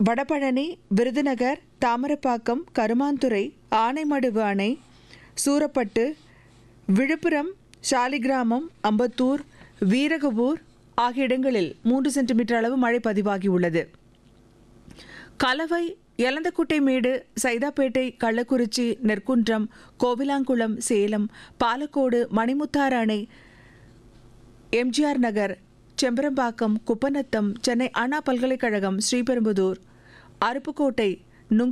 வடபழனி விருதுநகர் தாமரப்பாக்கம் கருமாந்துறை ஆனைமடுவு அணை சூரப்பட்டு விழுப்புரம் சாலிகிராமம் அம்பத்தூர் வீரகபூர் ஆகிய இடங்களில் மூன்று சென்டிமீட்டர் அளவு மழை பதிவாகியுள்ளது கலவை எலந்தக்குட்டைமேடு சைதாப்பேட்டை கள்ளக்குறிச்சி நெற்குன்றம் கோவிலாங்குளம் சேலம் பாலக்கோடு மணிமுத்தாறு அணை எம்ஜிஆர் நகர் செம்பரம்பாக்கம் குப்பநத்தம் சென்னை அண்ணா பல்கலைக்கழகம் ஸ்ரீபெரும்புதூர் அருப்புக்கோட்டை